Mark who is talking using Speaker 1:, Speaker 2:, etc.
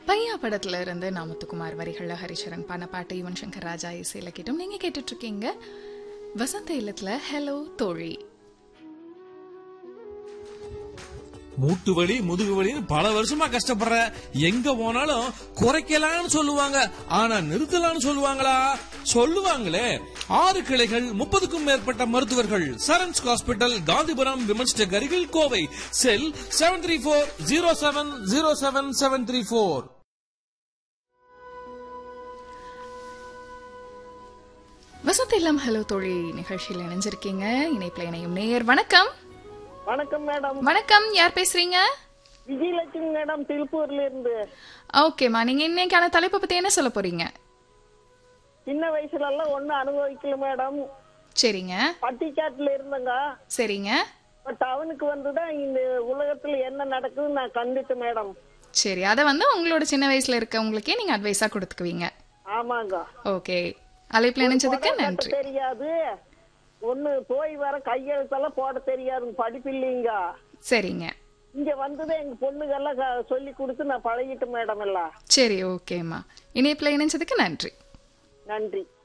Speaker 1: பையா படத்துல இருந்து நாமத்துக்குமார் வரிகள்ல ஹரிச்சரன் பான பாட்டு யுவன் சங்கர் ராஜா இசையில கேட்டோம் நீங்க கேட்டுட்டு இருக்கீங்க வசந்த இல்லத்துல ஹலோ தோழி
Speaker 2: மூட்டு வலி முதுகு வலின்னு பல வருஷமா கஷ்டப்படுற எங்க போனாலும் குறைக்கலாம்னு சொல்லுவாங்க ஆனா நிறுத்தலாம்னு சொல்லுவாங்களா சொல்லுவாங்களே ஆறு கிளைகள் முப்பதுக்கும் மேற்பட்ட மருத்துவர்கள் Sarans hospital Gandhipuram women's tech அருகில் Kovai cell seven three four zero seven zero seven seven three four
Speaker 1: வசந்த இல்லம் ஹலோ தோழி நிகழ்ச்சியில் இணைஞ்சிருக்கீங்க இணைப்புல இணையும் நேயர் வணக்கம்
Speaker 3: வணக்கம் மேடம்
Speaker 1: வணக்கம் யார் பேசுறீங்க
Speaker 3: விஜயலட்சுமி மேடம் திருப்பூர்ல இருந்து
Speaker 1: ஓகேம்மா நீங்க இன்னைக்கான தலைப்பை பத்தி என்ன சொல்ல போறீங்க
Speaker 3: சின்ன வயசுல எல்லாம் ஒண்ணும் அனுபவிக்கல மேடம்
Speaker 1: சரிங்க
Speaker 3: பட்டிக்காட்டுல இருந்தங்க
Speaker 1: சரிங்க
Speaker 3: இப்ப டவுனுக்கு வந்துதான் இந்த உலகத்துல என்ன நடக்குதுன்னு நான் கண்டுட்டேன் மேடம்
Speaker 1: சரி அதை வந்து உங்களோட சின்ன வயசுல இருக்கவங்களுக்கே நீங்க அட்வைஸா கொடுத்துக்குவீங்க
Speaker 3: ஆமாங்க
Speaker 1: ஓகே அழைப்புல இணைஞ்சதுக்கு
Speaker 3: புடவை கட்ட
Speaker 1: நன்றி
Speaker 3: தெரியாது ஒண்ணு போய் வர கையெழுத்தெல்லாம் போட தெரியாது படிப்பு இல்லைங்க
Speaker 1: சரிங்க
Speaker 3: இங்க வந்தது எங்க பொண்ணுகெல்லாம் க- சொல்லி கொடுத்து நான் பழகிட்டேன் மேடம் எல்லாம்
Speaker 1: சரி ஓகேம்மா இணைப்புல இணைஞ்சதுக்கு நன்றி
Speaker 3: நன்றி